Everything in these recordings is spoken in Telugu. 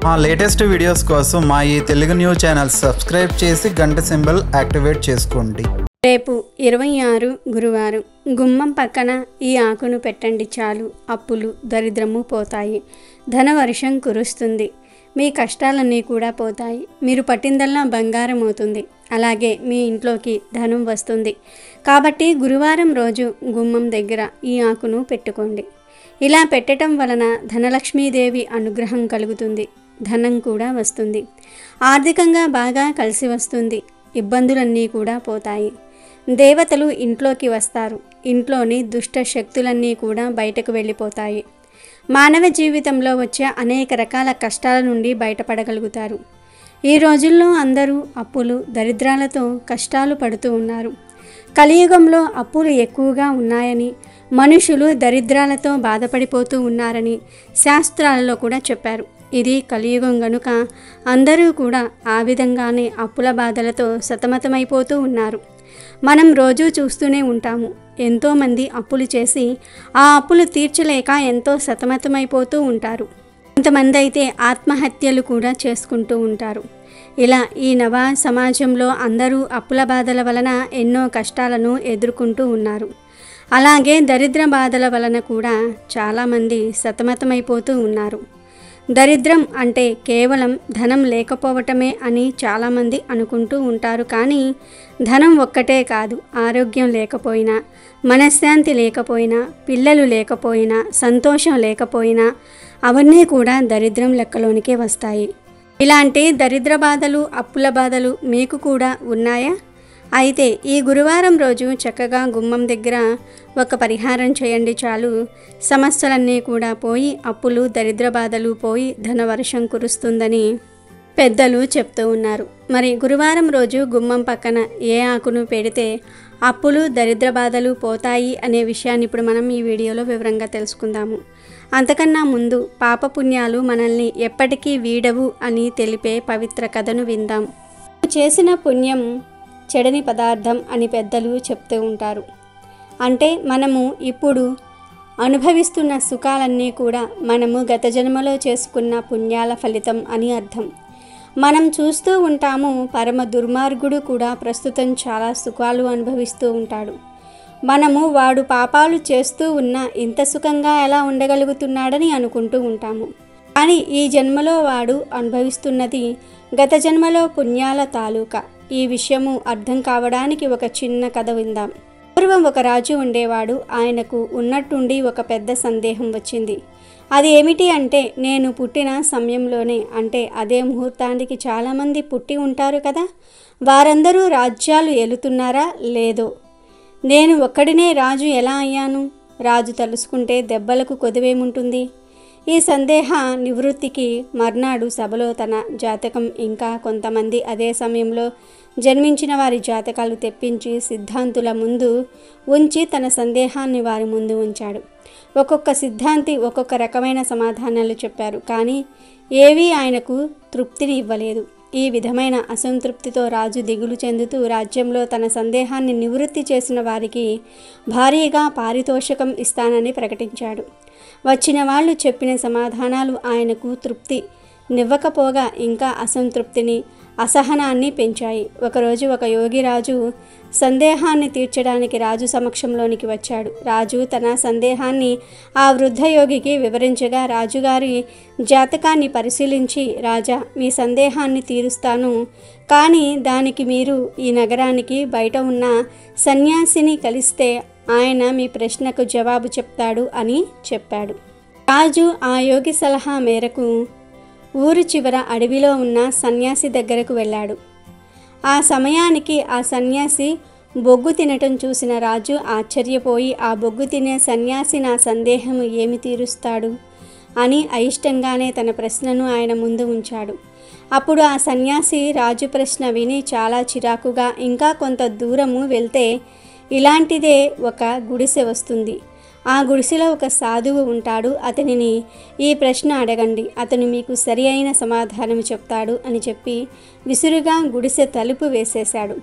మా లేటెస్ట్ వీడియోస్ కోసం మా ఈ తెలుగు న్యూస్ ఛానల్ సబ్స్క్రైబ్ చేసి గంట సింబల్ యాక్టివేట్ చేసుకోండి రేపు ఇరవై ఆరు గురువారం గుమ్మం పక్కన ఈ ఆకును పెట్టండి చాలు అప్పులు దరిద్రము పోతాయి ధనవర్షం కురుస్తుంది మీ కష్టాలన్నీ కూడా పోతాయి మీరు పట్టిందల్లా బంగారం అవుతుంది అలాగే మీ ఇంట్లోకి ధనం వస్తుంది కాబట్టి గురువారం రోజు గుమ్మం దగ్గర ఈ ఆకును పెట్టుకోండి ఇలా పెట్టడం వలన ధనలక్ష్మీదేవి అనుగ్రహం కలుగుతుంది ధనం కూడా వస్తుంది ఆర్థికంగా బాగా కలిసి వస్తుంది ఇబ్బందులన్నీ కూడా పోతాయి దేవతలు ఇంట్లోకి వస్తారు ఇంట్లోని దుష్ట శక్తులన్నీ కూడా బయటకు వెళ్ళిపోతాయి మానవ జీవితంలో వచ్చే అనేక రకాల కష్టాల నుండి బయటపడగలుగుతారు ఈ రోజుల్లో అందరూ అప్పులు దరిద్రాలతో కష్టాలు పడుతూ ఉన్నారు కలియుగంలో అప్పులు ఎక్కువగా ఉన్నాయని మనుషులు దరిద్రాలతో బాధపడిపోతూ ఉన్నారని శాస్త్రాలలో కూడా చెప్పారు ఇది కలియుగం గనుక అందరూ కూడా ఆ విధంగానే అప్పుల బాధలతో సతమతమైపోతూ ఉన్నారు మనం రోజూ చూస్తూనే ఉంటాము ఎంతోమంది అప్పులు చేసి ఆ అప్పులు తీర్చలేక ఎంతో సతమతమైపోతూ ఉంటారు కొంతమంది అయితే ఆత్మహత్యలు కూడా చేసుకుంటూ ఉంటారు ఇలా ఈ నవ సమాజంలో అందరూ అప్పుల బాధల వలన ఎన్నో కష్టాలను ఎదుర్కొంటూ ఉన్నారు అలాగే దరిద్ర బాధల వలన కూడా చాలామంది సతమతమైపోతూ ఉన్నారు దరిద్రం అంటే కేవలం ధనం లేకపోవటమే అని చాలామంది అనుకుంటూ ఉంటారు కానీ ధనం ఒక్కటే కాదు ఆరోగ్యం లేకపోయినా మనశ్శాంతి లేకపోయినా పిల్లలు లేకపోయినా సంతోషం లేకపోయినా అవన్నీ కూడా దరిద్రం లెక్కలోనికే వస్తాయి ఇలాంటి దరిద్ర బాధలు అప్పుల బాధలు మీకు కూడా ఉన్నాయా అయితే ఈ గురువారం రోజు చక్కగా గుమ్మం దగ్గర ఒక పరిహారం చేయండి చాలు సమస్యలన్నీ కూడా పోయి అప్పులు దరిద్ర బాధలు పోయి ధనవర్షం కురుస్తుందని పెద్దలు చెప్తూ ఉన్నారు మరి గురువారం రోజు గుమ్మం పక్కన ఏ ఆకును పెడితే అప్పులు దరిద్ర బాధలు పోతాయి అనే విషయాన్ని ఇప్పుడు మనం ఈ వీడియోలో వివరంగా తెలుసుకుందాము అంతకన్నా ముందు పాపపుణ్యాలు మనల్ని ఎప్పటికీ వీడవు అని తెలిపే పవిత్ర కథను విందాం చేసిన పుణ్యం చెడని పదార్థం అని పెద్దలు చెప్తూ ఉంటారు అంటే మనము ఇప్పుడు అనుభవిస్తున్న సుఖాలన్నీ కూడా మనము గత జన్మలో చేసుకున్న పుణ్యాల ఫలితం అని అర్థం మనం చూస్తూ ఉంటాము పరమ దుర్మార్గుడు కూడా ప్రస్తుతం చాలా సుఖాలు అనుభవిస్తూ ఉంటాడు మనము వాడు పాపాలు చేస్తూ ఉన్న ఇంత సుఖంగా ఎలా ఉండగలుగుతున్నాడని అనుకుంటూ ఉంటాము కానీ ఈ జన్మలో వాడు అనుభవిస్తున్నది గత జన్మలో పుణ్యాల తాలూకా ఈ విషయము అర్థం కావడానికి ఒక చిన్న కథ విందాం పూర్వం ఒక రాజు ఉండేవాడు ఆయనకు ఉన్నట్టుండి ఒక పెద్ద సందేహం వచ్చింది అది ఏమిటి అంటే నేను పుట్టిన సమయంలోనే అంటే అదే ముహూర్తానికి చాలామంది పుట్టి ఉంటారు కదా వారందరూ రాజ్యాలు ఏలుతున్నారా లేదో నేను ఒక్కడినే రాజు ఎలా అయ్యాను రాజు తలుసుకుంటే దెబ్బలకు కొదువేముంటుంది ఈ సందేహ నివృత్తికి మర్నాడు సభలో తన జాతకం ఇంకా కొంతమంది అదే సమయంలో జన్మించిన వారి జాతకాలు తెప్పించి సిద్ధాంతుల ముందు ఉంచి తన సందేహాన్ని వారి ముందు ఉంచాడు ఒక్కొక్క సిద్ధాంతి ఒక్కొక్క రకమైన సమాధానాలు చెప్పారు కానీ ఏవీ ఆయనకు తృప్తిని ఇవ్వలేదు ఈ విధమైన అసంతృప్తితో రాజు దిగులు చెందుతూ రాజ్యంలో తన సందేహాన్ని నివృత్తి చేసిన వారికి భారీగా పారితోషికం ఇస్తానని ప్రకటించాడు వచ్చిన వాళ్ళు చెప్పిన సమాధానాలు ఆయనకు తృప్తి నివ్వకపోగా ఇంకా అసంతృప్తిని అసహనాన్ని పెంచాయి ఒకరోజు ఒక యోగిరాజు సందేహాన్ని తీర్చడానికి రాజు సమక్షంలోనికి వచ్చాడు రాజు తన సందేహాన్ని ఆ వృద్ధ యోగికి వివరించగా రాజుగారి జాతకాన్ని పరిశీలించి రాజా మీ సందేహాన్ని తీరుస్తాను కానీ దానికి మీరు ఈ నగరానికి బయట ఉన్న సన్యాసిని కలిస్తే ఆయన మీ ప్రశ్నకు జవాబు చెప్తాడు అని చెప్పాడు రాజు ఆ యోగి సలహా మేరకు ఊరు చివర అడవిలో ఉన్న సన్యాసి దగ్గరకు వెళ్ళాడు ఆ సమయానికి ఆ సన్యాసి బొగ్గు తినటం చూసిన రాజు ఆశ్చర్యపోయి ఆ బొగ్గు తినే సన్యాసి నా సందేహం ఏమి తీరుస్తాడు అని అయిష్టంగానే తన ప్రశ్నను ఆయన ముందు ఉంచాడు అప్పుడు ఆ సన్యాసి రాజు ప్రశ్న విని చాలా చిరాకుగా ఇంకా కొంత దూరము వెళ్తే ఇలాంటిదే ఒక గుడిసె వస్తుంది ఆ గుడిసెలో ఒక సాధువు ఉంటాడు అతనిని ఈ ప్రశ్న అడగండి అతను మీకు సరి అయిన సమాధానం చెప్తాడు అని చెప్పి విసురుగా గుడిసె తలుపు వేసేశాడు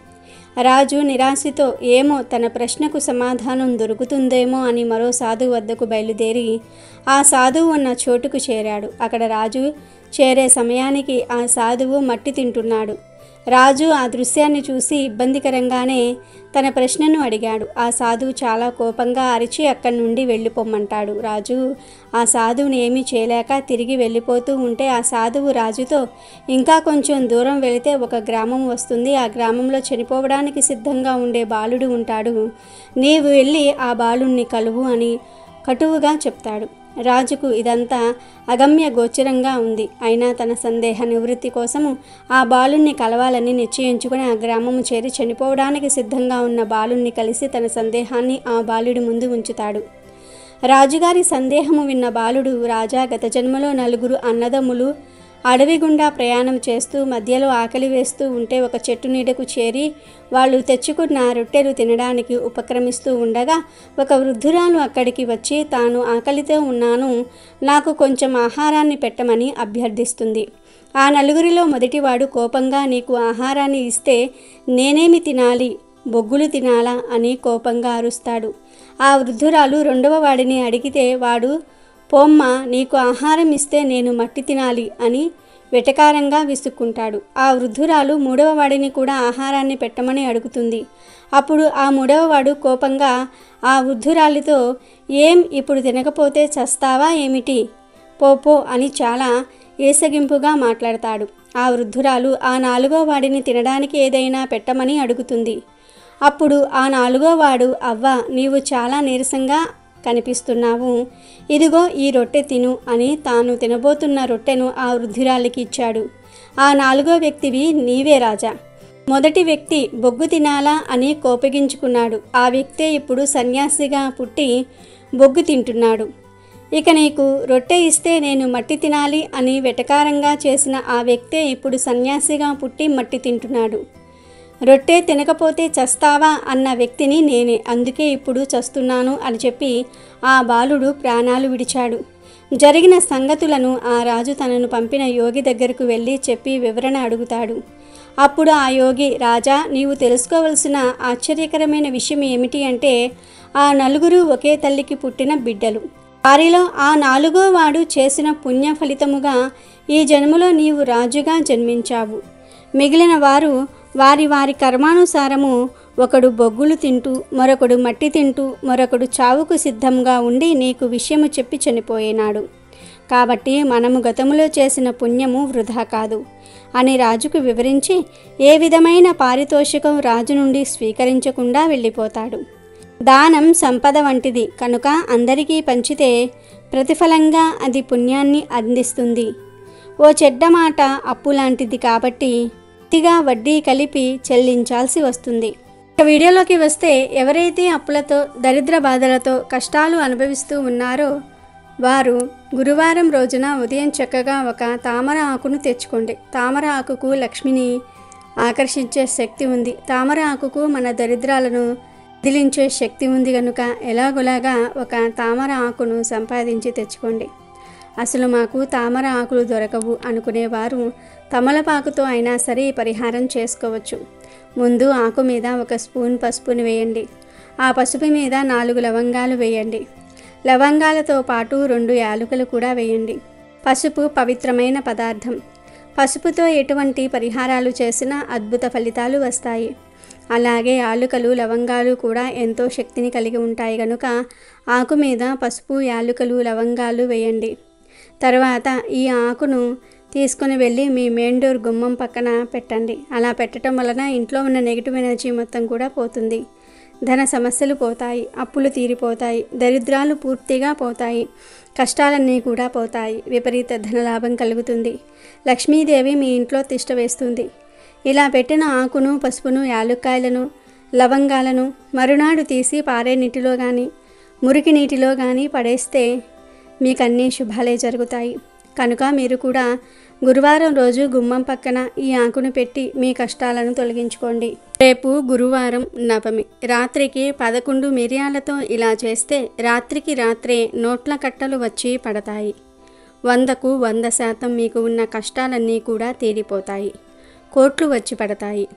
రాజు నిరాశతో ఏమో తన ప్రశ్నకు సమాధానం దొరుకుతుందేమో అని మరో సాధువు వద్దకు బయలుదేరి ఆ సాధువు ఉన్న చోటుకు చేరాడు అక్కడ రాజు చేరే సమయానికి ఆ సాధువు మట్టి తింటున్నాడు రాజు ఆ దృశ్యాన్ని చూసి ఇబ్బందికరంగానే తన ప్రశ్నను అడిగాడు ఆ సాధువు చాలా కోపంగా అరిచి అక్కడి నుండి వెళ్ళిపోమ్మంటాడు రాజు ఆ సాధువుని ఏమీ చేయలేక తిరిగి వెళ్ళిపోతూ ఉంటే ఆ సాధువు రాజుతో ఇంకా కొంచెం దూరం వెళితే ఒక గ్రామం వస్తుంది ఆ గ్రామంలో చనిపోవడానికి సిద్ధంగా ఉండే బాలుడు ఉంటాడు నీవు వెళ్ళి ఆ బాలుణ్ణి కలువు అని కటువుగా చెప్తాడు రాజుకు ఇదంతా అగమ్య గోచరంగా ఉంది అయినా తన సందేహ నివృత్తి కోసము ఆ బాలుణ్ణి కలవాలని నిశ్చయించుకుని ఆ గ్రామము చేరి చనిపోవడానికి సిద్ధంగా ఉన్న బాలుణ్ణి కలిసి తన సందేహాన్ని ఆ బాలుడి ముందు ఉంచుతాడు రాజుగారి సందేహము విన్న బాలుడు రాజా గత జన్మలో నలుగురు అన్నదమ్ములు అడవి గుండా ప్రయాణం చేస్తూ మధ్యలో ఆకలి వేస్తూ ఉంటే ఒక చెట్టు నీడకు చేరి వాళ్ళు తెచ్చుకున్న రొట్టెలు తినడానికి ఉపక్రమిస్తూ ఉండగా ఒక వృద్ధురాలు అక్కడికి వచ్చి తాను ఆకలితో ఉన్నాను నాకు కొంచెం ఆహారాన్ని పెట్టమని అభ్యర్థిస్తుంది ఆ నలుగురిలో మొదటివాడు కోపంగా నీకు ఆహారాన్ని ఇస్తే నేనేమి తినాలి బొగ్గులు తినాలా అని కోపంగా అరుస్తాడు ఆ వృద్ధురాలు రెండవ వాడిని అడిగితే వాడు పోమ్మ నీకు ఆహారం ఇస్తే నేను మట్టి తినాలి అని వెటకారంగా విసుక్కుంటాడు ఆ వృద్ధురాలు మూడవ వాడిని కూడా ఆహారాన్ని పెట్టమని అడుగుతుంది అప్పుడు ఆ మూడవ వాడు కోపంగా ఆ వృద్ధురాలితో ఏం ఇప్పుడు తినకపోతే చస్తావా ఏమిటి పో పో అని చాలా ఏసగింపుగా మాట్లాడతాడు ఆ వృద్ధురాలు ఆ నాలుగో వాడిని తినడానికి ఏదైనా పెట్టమని అడుగుతుంది అప్పుడు ఆ నాలుగో వాడు అవ్వ నీవు చాలా నీరసంగా కనిపిస్తున్నావు ఇదిగో ఈ రొట్టె తిను అని తాను తినబోతున్న రొట్టెను ఆ వృద్ధురాలికి ఇచ్చాడు ఆ నాలుగో వ్యక్తివి నీవే రాజా మొదటి వ్యక్తి బొగ్గు తినాలా అని కోపగించుకున్నాడు ఆ వ్యక్తే ఇప్పుడు సన్యాసిగా పుట్టి బొగ్గు తింటున్నాడు ఇక నీకు రొట్టె ఇస్తే నేను మట్టి తినాలి అని వెటకారంగా చేసిన ఆ వ్యక్తే ఇప్పుడు సన్యాసిగా పుట్టి మట్టి తింటున్నాడు రొట్టె తినకపోతే చస్తావా అన్న వ్యక్తిని నేనే అందుకే ఇప్పుడు చస్తున్నాను అని చెప్పి ఆ బాలుడు ప్రాణాలు విడిచాడు జరిగిన సంగతులను ఆ రాజు తనను పంపిన యోగి దగ్గరకు వెళ్ళి చెప్పి వివరణ అడుగుతాడు అప్పుడు ఆ యోగి రాజా నీవు తెలుసుకోవలసిన ఆశ్చర్యకరమైన విషయం ఏమిటి అంటే ఆ నలుగురు ఒకే తల్లికి పుట్టిన బిడ్డలు వారిలో ఆ నాలుగో వాడు చేసిన పుణ్య ఫలితముగా ఈ జన్మలో నీవు రాజుగా జన్మించావు మిగిలిన వారు వారి వారి కర్మానుసారము ఒకడు బొగ్గులు తింటూ మరొకడు మట్టి తింటూ మరొకడు చావుకు సిద్ధంగా ఉండి నీకు విషయము చెప్పి చనిపోయినాడు కాబట్టి మనము గతములో చేసిన పుణ్యము వృధా కాదు అని రాజుకు వివరించి ఏ విధమైన పారితోషికం రాజు నుండి స్వీకరించకుండా వెళ్ళిపోతాడు దానం సంపద వంటిది కనుక అందరికీ పంచితే ప్రతిఫలంగా అది పుణ్యాన్ని అందిస్తుంది ఓ చెడ్డ మాట అప్పు లాంటిది కాబట్టి పూర్తిగా వడ్డీ కలిపి చెల్లించాల్సి వస్తుంది ఇక వీడియోలోకి వస్తే ఎవరైతే అప్పులతో దరిద్ర బాధలతో కష్టాలు అనుభవిస్తూ ఉన్నారో వారు గురువారం రోజున ఉదయం చక్కగా ఒక తామర ఆకును తెచ్చుకోండి తామర ఆకుకు లక్ష్మిని ఆకర్షించే శక్తి ఉంది తామర ఆకుకు మన దరిద్రాలను వదిలించే శక్తి ఉంది కనుక ఎలాగోలాగా ఒక తామర ఆకును సంపాదించి తెచ్చుకోండి అసలు మాకు తామర ఆకులు దొరకవు అనుకునేవారు తమలపాకుతో అయినా సరే ఈ పరిహారం చేసుకోవచ్చు ముందు ఆకు మీద ఒక స్పూన్ పసుపుని వేయండి ఆ పసుపు మీద నాలుగు లవంగాలు వేయండి లవంగాలతో పాటు రెండు యాలుకలు కూడా వేయండి పసుపు పవిత్రమైన పదార్థం పసుపుతో ఎటువంటి పరిహారాలు చేసినా అద్భుత ఫలితాలు వస్తాయి అలాగే ఆలుకలు లవంగాలు కూడా ఎంతో శక్తిని కలిగి ఉంటాయి కనుక ఆకు మీద పసుపు యాలుకలు లవంగాలు వేయండి తర్వాత ఈ ఆకును తీసుకుని వెళ్ళి మీ మెయిన్ డోర్ గుమ్మం పక్కన పెట్టండి అలా పెట్టడం వలన ఇంట్లో ఉన్న నెగిటివ్ ఎనర్జీ మొత్తం కూడా పోతుంది ధన సమస్యలు పోతాయి అప్పులు తీరిపోతాయి దరిద్రాలు పూర్తిగా పోతాయి కష్టాలన్నీ కూడా పోతాయి విపరీత ధనలాభం కలుగుతుంది లక్ష్మీదేవి మీ ఇంట్లో తిష్ట వేస్తుంది ఇలా పెట్టిన ఆకును పసుపును యాలుక్కాయలను లవంగాలను మరునాడు తీసి పారే నీటిలో కానీ మురికి నీటిలో కానీ పడేస్తే మీకు అన్ని శుభాలే జరుగుతాయి కనుక మీరు కూడా గురువారం రోజు గుమ్మం పక్కన ఈ ఆకును పెట్టి మీ కష్టాలను తొలగించుకోండి రేపు గురువారం నవమి రాత్రికి పదకొండు మిరియాలతో ఇలా చేస్తే రాత్రికి రాత్రే నోట్ల కట్టలు వచ్చి పడతాయి వందకు వంద శాతం మీకు ఉన్న కష్టాలన్నీ కూడా తీరిపోతాయి కోట్లు వచ్చి పడతాయి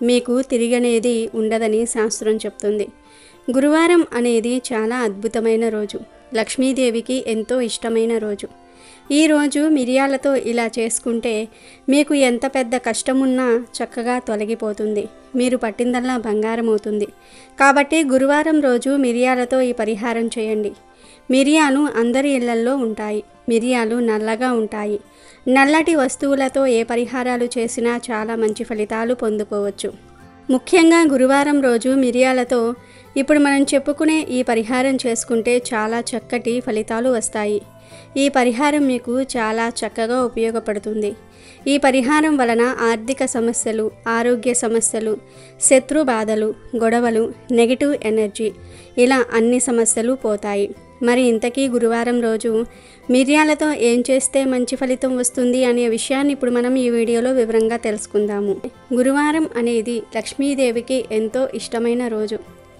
మీకు తిరిగనేది ఉండదని శాస్త్రం చెప్తుంది గురువారం అనేది చాలా అద్భుతమైన రోజు లక్ష్మీదేవికి ఎంతో ఇష్టమైన రోజు ఈ రోజు మిరియాలతో ఇలా చేసుకుంటే మీకు ఎంత పెద్ద కష్టమున్నా చక్కగా తొలగిపోతుంది మీరు పట్టిందల్లా బంగారం అవుతుంది కాబట్టి గురువారం రోజు మిరియాలతో ఈ పరిహారం చేయండి మిరియాలు అందరి ఇళ్లల్లో ఉంటాయి మిరియాలు నల్లగా ఉంటాయి నల్లటి వస్తువులతో ఏ పరిహారాలు చేసినా చాలా మంచి ఫలితాలు పొందుకోవచ్చు ముఖ్యంగా గురువారం రోజు మిరియాలతో ఇప్పుడు మనం చెప్పుకునే ఈ పరిహారం చేసుకుంటే చాలా చక్కటి ఫలితాలు వస్తాయి ఈ పరిహారం మీకు చాలా చక్కగా ఉపయోగపడుతుంది ఈ పరిహారం వలన ఆర్థిక సమస్యలు ఆరోగ్య సమస్యలు శత్రు బాధలు గొడవలు నెగిటివ్ ఎనర్జీ ఇలా అన్ని సమస్యలు పోతాయి మరి ఇంతకీ గురువారం రోజు మిరియాలతో ఏం చేస్తే మంచి ఫలితం వస్తుంది అనే విషయాన్ని ఇప్పుడు మనం ఈ వీడియోలో వివరంగా తెలుసుకుందాము గురువారం అనేది లక్ష్మీదేవికి ఎంతో ఇష్టమైన రోజు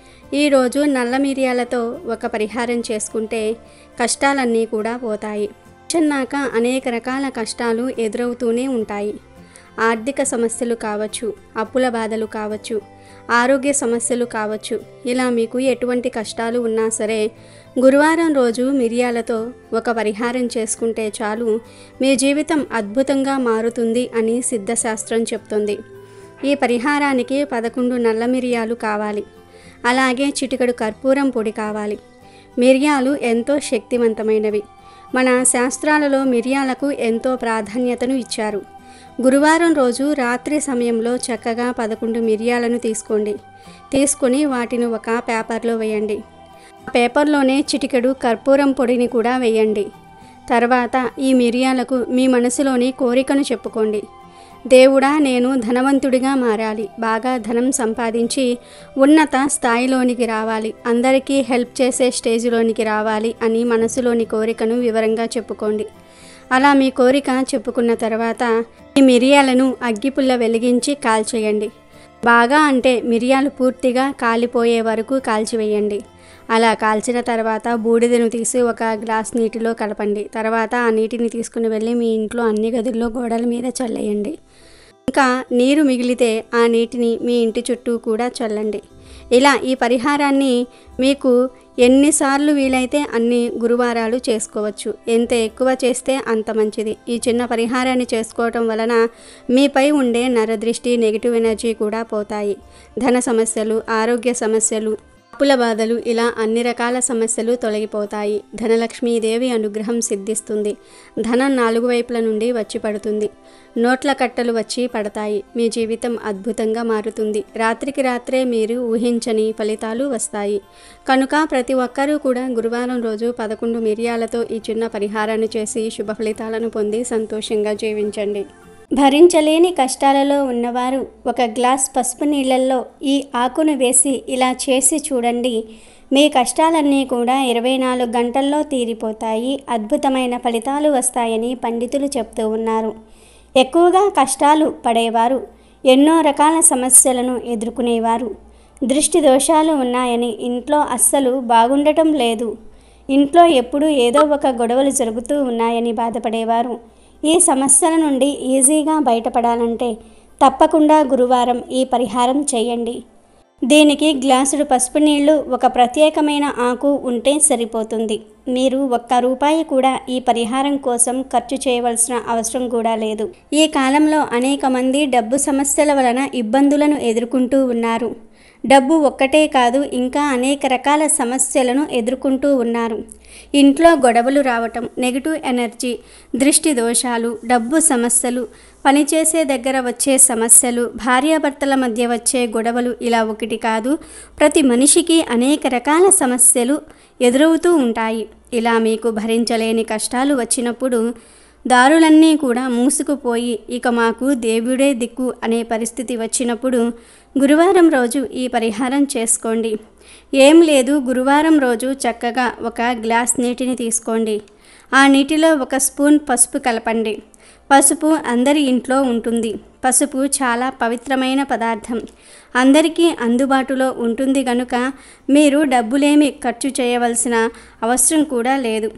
ఈ రోజు నల్ల మిరియాలతో ఒక పరిహారం చేసుకుంటే కష్టాలన్నీ కూడా పోతాయి చిన్నాక అనేక రకాల కష్టాలు ఎదురవుతూనే ఉంటాయి ఆర్థిక సమస్యలు కావచ్చు అప్పుల బాధలు కావచ్చు ఆరోగ్య సమస్యలు కావచ్చు ఇలా మీకు ఎటువంటి కష్టాలు ఉన్నా సరే గురువారం రోజు మిరియాలతో ఒక పరిహారం చేసుకుంటే చాలు మీ జీవితం అద్భుతంగా మారుతుంది అని సిద్ధశాస్త్రం చెప్తుంది ఈ పరిహారానికి పదకొండు నల్ల మిరియాలు కావాలి అలాగే చిటికెడు కర్పూరం పొడి కావాలి మిరియాలు ఎంతో శక్తివంతమైనవి మన శాస్త్రాలలో మిరియాలకు ఎంతో ప్రాధాన్యతను ఇచ్చారు గురువారం రోజు రాత్రి సమయంలో చక్కగా పదకొండు మిరియాలను తీసుకోండి తీసుకొని వాటిని ఒక పేపర్లో వేయండి ఆ పేపర్లోనే చిటికెడు కర్పూరం పొడిని కూడా వేయండి తర్వాత ఈ మిరియాలకు మీ మనసులోని కోరికను చెప్పుకోండి దేవుడా నేను ధనవంతుడిగా మారాలి బాగా ధనం సంపాదించి ఉన్నత స్థాయిలోనికి రావాలి అందరికీ హెల్ప్ చేసే స్టేజ్లోనికి రావాలి అని మనసులోని కోరికను వివరంగా చెప్పుకోండి అలా మీ కోరిక చెప్పుకున్న తర్వాత ఈ మిరియాలను అగ్గిపుల్ల వెలిగించి కాల్చేయండి బాగా అంటే మిరియాలు పూర్తిగా కాలిపోయే వరకు కాల్చివేయండి అలా కాల్చిన తర్వాత బూడిదను తీసి ఒక గ్లాస్ నీటిలో కలపండి తర్వాత ఆ నీటిని తీసుకుని వెళ్ళి మీ ఇంట్లో అన్ని గదుల్లో గోడల మీద చల్లేయండి ఇంకా నీరు మిగిలితే ఆ నీటిని మీ ఇంటి చుట్టూ కూడా చల్లండి ఇలా ఈ పరిహారాన్ని మీకు ఎన్నిసార్లు వీలైతే అన్ని గురువారాలు చేసుకోవచ్చు ఎంత ఎక్కువ చేస్తే అంత మంచిది ఈ చిన్న పరిహారాన్ని చేసుకోవటం వలన మీపై ఉండే నరదృష్టి నెగిటివ్ ఎనర్జీ కూడా పోతాయి ధన సమస్యలు ఆరోగ్య సమస్యలు అప్పుల బాధలు ఇలా అన్ని రకాల సమస్యలు తొలగిపోతాయి ధనలక్ష్మీదేవి అనుగ్రహం సిద్ధిస్తుంది ధనం నాలుగు వైపుల నుండి వచ్చి పడుతుంది నోట్ల కట్టలు వచ్చి పడతాయి మీ జీవితం అద్భుతంగా మారుతుంది రాత్రికి రాత్రే మీరు ఊహించని ఫలితాలు వస్తాయి కనుక ప్రతి ఒక్కరూ కూడా గురువారం రోజు పదకొండు మిరియాలతో ఈ చిన్న పరిహారాన్ని చేసి శుభ ఫలితాలను పొంది సంతోషంగా జీవించండి భరించలేని కష్టాలలో ఉన్నవారు ఒక గ్లాస్ పసుపు నీళ్ళల్లో ఈ ఆకును వేసి ఇలా చేసి చూడండి మీ కష్టాలన్నీ కూడా ఇరవై నాలుగు గంటల్లో తీరిపోతాయి అద్భుతమైన ఫలితాలు వస్తాయని పండితులు చెప్తూ ఉన్నారు ఎక్కువగా కష్టాలు పడేవారు ఎన్నో రకాల సమస్యలను ఎదుర్కొనేవారు దృష్టి దోషాలు ఉన్నాయని ఇంట్లో అస్సలు బాగుండటం లేదు ఇంట్లో ఎప్పుడూ ఏదో ఒక గొడవలు జరుగుతూ ఉన్నాయని బాధపడేవారు ఈ సమస్యల నుండి ఈజీగా బయటపడాలంటే తప్పకుండా గురువారం ఈ పరిహారం చేయండి దీనికి గ్లాసుడు పసుపు నీళ్లు ఒక ప్రత్యేకమైన ఆకు ఉంటే సరిపోతుంది మీరు ఒక్క రూపాయి కూడా ఈ పరిహారం కోసం ఖర్చు చేయవలసిన అవసరం కూడా లేదు ఈ కాలంలో అనేక మంది డబ్బు సమస్యల వలన ఇబ్బందులను ఎదుర్కొంటూ ఉన్నారు డబ్బు ఒక్కటే కాదు ఇంకా అనేక రకాల సమస్యలను ఎదుర్కొంటూ ఉన్నారు ఇంట్లో గొడవలు రావటం నెగిటివ్ ఎనర్జీ దృష్టి దోషాలు డబ్బు సమస్యలు పనిచేసే దగ్గర వచ్చే సమస్యలు భార్యాభర్తల మధ్య వచ్చే గొడవలు ఇలా ఒకటి కాదు ప్రతి మనిషికి అనేక రకాల సమస్యలు ఎదురవుతూ ఉంటాయి ఇలా మీకు భరించలేని కష్టాలు వచ్చినప్పుడు దారులన్నీ కూడా మూసుకుపోయి ఇక మాకు దేవుడే దిక్కు అనే పరిస్థితి వచ్చినప్పుడు గురువారం రోజు ఈ పరిహారం చేసుకోండి ఏం లేదు గురువారం రోజు చక్కగా ఒక గ్లాస్ నీటిని తీసుకోండి ఆ నీటిలో ఒక స్పూన్ పసుపు కలపండి పసుపు అందరి ఇంట్లో ఉంటుంది పసుపు చాలా పవిత్రమైన పదార్థం అందరికీ అందుబాటులో ఉంటుంది గనుక మీరు డబ్బులేమి ఖర్చు చేయవలసిన అవసరం కూడా లేదు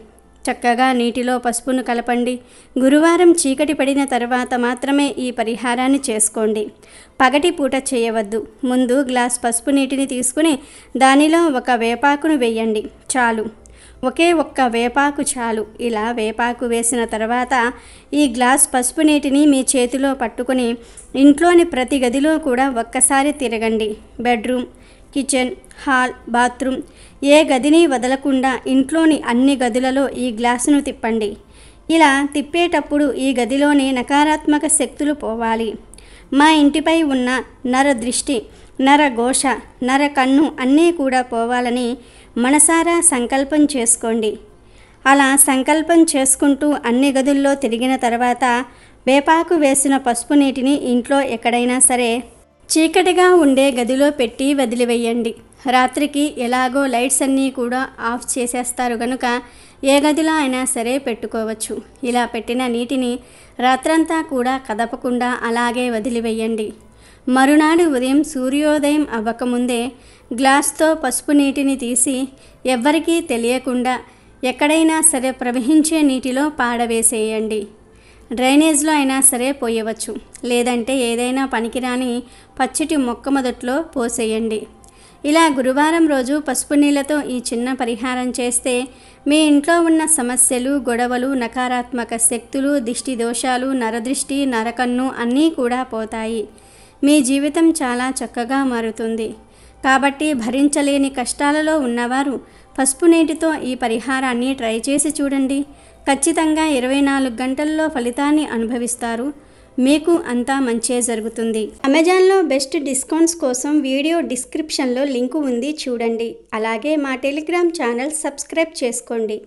చక్కగా నీటిలో పసుపును కలపండి గురువారం చీకటి పడిన తర్వాత మాత్రమే ఈ పరిహారాన్ని చేసుకోండి పగటి పూట చేయవద్దు ముందు గ్లాస్ పసుపు నీటిని తీసుకుని దానిలో ఒక వేపాకును వేయండి చాలు ఒకే ఒక్క వేపాకు చాలు ఇలా వేపాకు వేసిన తర్వాత ఈ గ్లాస్ పసుపు నీటిని మీ చేతిలో పట్టుకుని ఇంట్లోని ప్రతి గదిలో కూడా ఒక్కసారి తిరగండి బెడ్రూమ్ కిచెన్ హాల్ బాత్రూమ్ ఏ గదిని వదలకుండా ఇంట్లోని అన్ని గదులలో ఈ గ్లాసును తిప్పండి ఇలా తిప్పేటప్పుడు ఈ గదిలోని నకారాత్మక శక్తులు పోవాలి మా ఇంటిపై ఉన్న నర దృష్టి నర ఘోష నర కన్ను అన్నీ కూడా పోవాలని మనసారా సంకల్పం చేసుకోండి అలా సంకల్పం చేసుకుంటూ అన్ని గదుల్లో తిరిగిన తర్వాత వేపాకు వేసిన పసుపు నీటిని ఇంట్లో ఎక్కడైనా సరే చీకటిగా ఉండే గదిలో పెట్టి వదిలివేయండి రాత్రికి ఎలాగో లైట్స్ అన్నీ కూడా ఆఫ్ చేసేస్తారు కనుక ఏ గదిలో అయినా సరే పెట్టుకోవచ్చు ఇలా పెట్టిన నీటిని రాత్రంతా కూడా కదపకుండా అలాగే వదిలివేయండి మరునాడు ఉదయం సూర్యోదయం అవ్వకముందే గ్లాస్తో పసుపు నీటిని తీసి ఎవ్వరికీ తెలియకుండా ఎక్కడైనా సరే ప్రవహించే నీటిలో పాడవేసేయండి డ్రైనేజ్లో అయినా సరే పోయవచ్చు లేదంటే ఏదైనా పనికిరాని పచ్చటి మొక్క మొదట్లో పోసేయండి ఇలా గురువారం రోజు పసుపు నీళ్ళతో ఈ చిన్న పరిహారం చేస్తే మీ ఇంట్లో ఉన్న సమస్యలు గొడవలు నకారాత్మక శక్తులు దిష్టి దోషాలు నరదృష్టి నరకన్ను అన్నీ కూడా పోతాయి మీ జీవితం చాలా చక్కగా మారుతుంది కాబట్టి భరించలేని కష్టాలలో ఉన్నవారు పసుపు నీటితో ఈ పరిహారాన్ని ట్రై చేసి చూడండి ఖచ్చితంగా ఇరవై నాలుగు గంటల్లో ఫలితాన్ని అనుభవిస్తారు మీకు అంతా మంచే జరుగుతుంది అమెజాన్లో బెస్ట్ డిస్కౌంట్స్ కోసం వీడియో డిస్క్రిప్షన్లో లింకు ఉంది చూడండి అలాగే మా టెలిగ్రామ్ ఛానల్ సబ్స్క్రైబ్ చేసుకోండి